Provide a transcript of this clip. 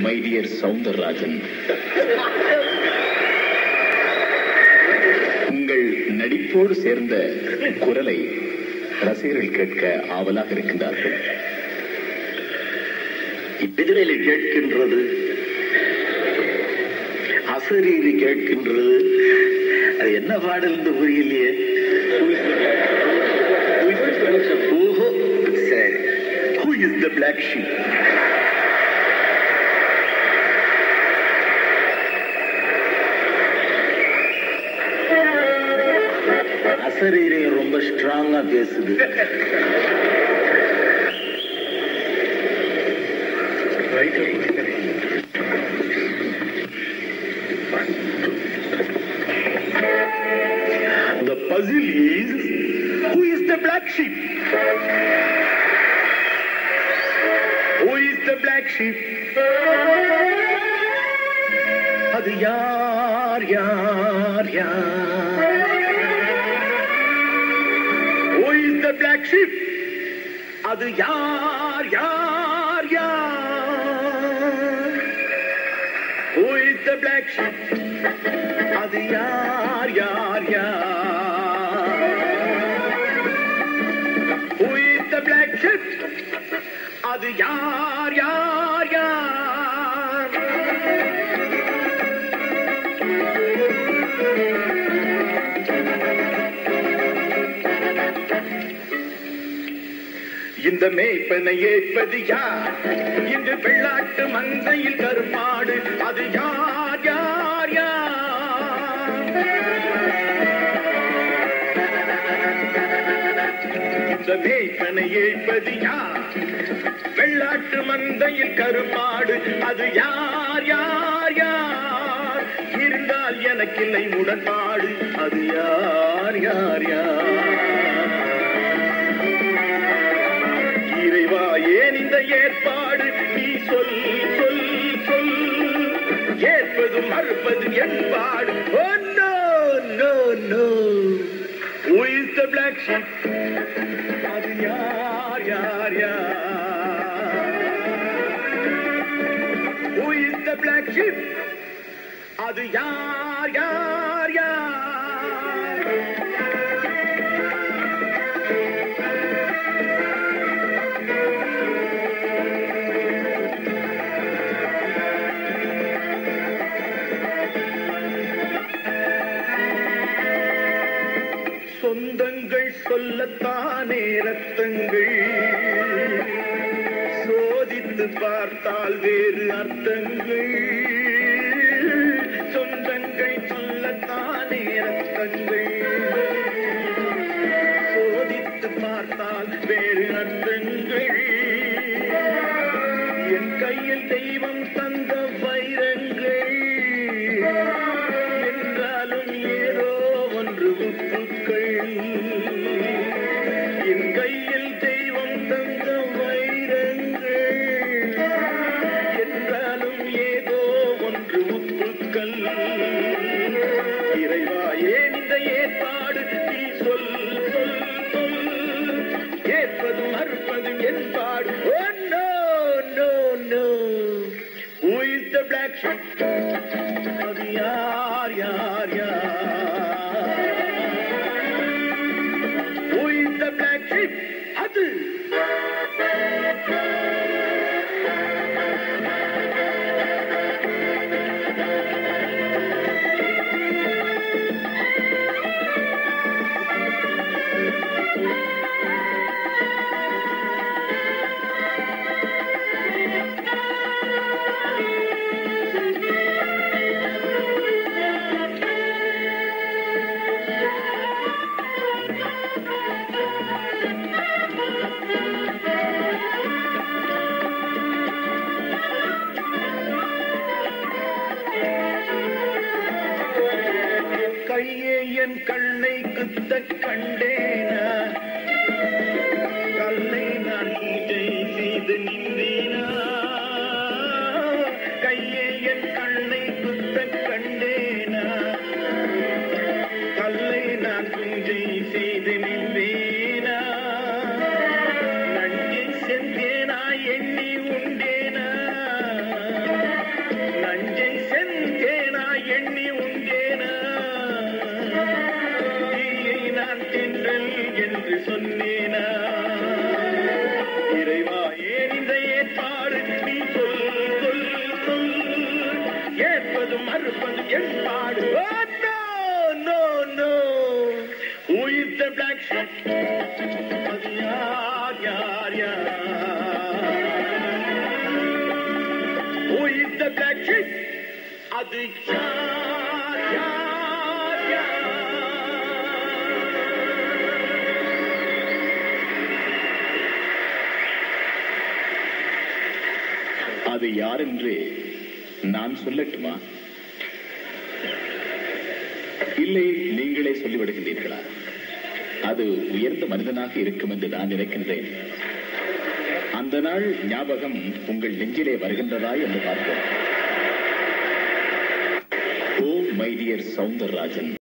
My dear Soundararajan உங்கள் நடிப்போடு சேர்ந்த குரலை ரசிகர்கள் கேட்க ஆவலாக இருக்கின்றார்கள் இப்பிதிரையில கேட்கின்றது அசரீரி கேட்கின்றது அது என்ன பாடல் என்று புரியலையே ஓஹோ சரி who is the black sheep அசரீரியம் ரொம்ப ஸ்ட்ராங்கா பேசுது The puzzle is who is the black sheep? Who is the black sheep? அது யார் யார் யார் Who is the black sheep? அது யார் யார் யார் Who is the black sheep? அது யார் யார் யார் Who is the black sheep? அது யார் யார் யார் இந்த மேய்ப்பனை ஏற்பது யார் இன்று வெள்ளாட்டு மந்தையில் கருப்பாடு அது யார் யார் யார் இந்த மேய்ப்பனை ஏற்பது யார் வெள்ளாட்டு மந்தையில் கருப்பாடு அது யார் யார் யார் இருந்தால் எனக்கில்லை உடன்பாடு அது யார் யார் யார் இறைவா ஏன் இந்த ஏற்பாடு நீ சொல் சொல் சொல் ஏற்பது மறுப்பது என்பாடு ஓ no no no Who is the black sheep? அது யார் யார் யார் Who is the black sheep? அது யார் யார் யார் சொந்தங்கள் சொல்லத்தானே ரத்தங்கள் சோதித்து பார்த்தால் வேறு அர்த்தங்கள் சொந்தங்கள் சொல்லத்தானே ரத்தங்கள் சோதித்து பார்த்தால் வேறு அர்த்தங்கள் என் கையில் தெய்வம் தந்த வைரங்கள் என்றாலும் ஏதோ ஒன்று உப்புக்கள் என் கையில் தெய்வம் தந்த வைரங்கள் என்றாலும் ஏதோ ஒன்று உப்புக்கள் இறைவா ஏன் இந்த ஏற்பாடு நீ சொல் சொல் சொல் ஏற்பதும் மறுப்பதும் என்பாடு ஓ no no no Who is the black sheep? அது யார் யார் யார் Who is the black sheep? அது கையே என் கண்ணை குத்த கண்டேனா கல்லை நான் பூஜை செய்து நின்றேனா கையே என் கண்ணை குத்த கண்டேனா கல்லை நான் பூஜை செய்து நின்றேனா நஞ்சை சென்றேனா எண்ணி உண்டேனா மறுப்பது என் பாடு Oh, no, no, no. Who is the black sheep? அது யார், யார், யார்? Who is the black sheep? அது யார், யார், யார்? அது யாரென்று நான் சொல்லட்டுமா இல்லை நீங்களே சொல்லிவிடுகின்றீர்களா அது உயர்ந்த மனிதனாக இருக்கும் என்று நான் நினைக்கின்றேன் அந்த நாள் ஞாபகம் உங்கள் நெஞ்சிலே வருகின்றதா என்று பார்ப்போம் ஓ மை டியர் சவுந்தரராஜன்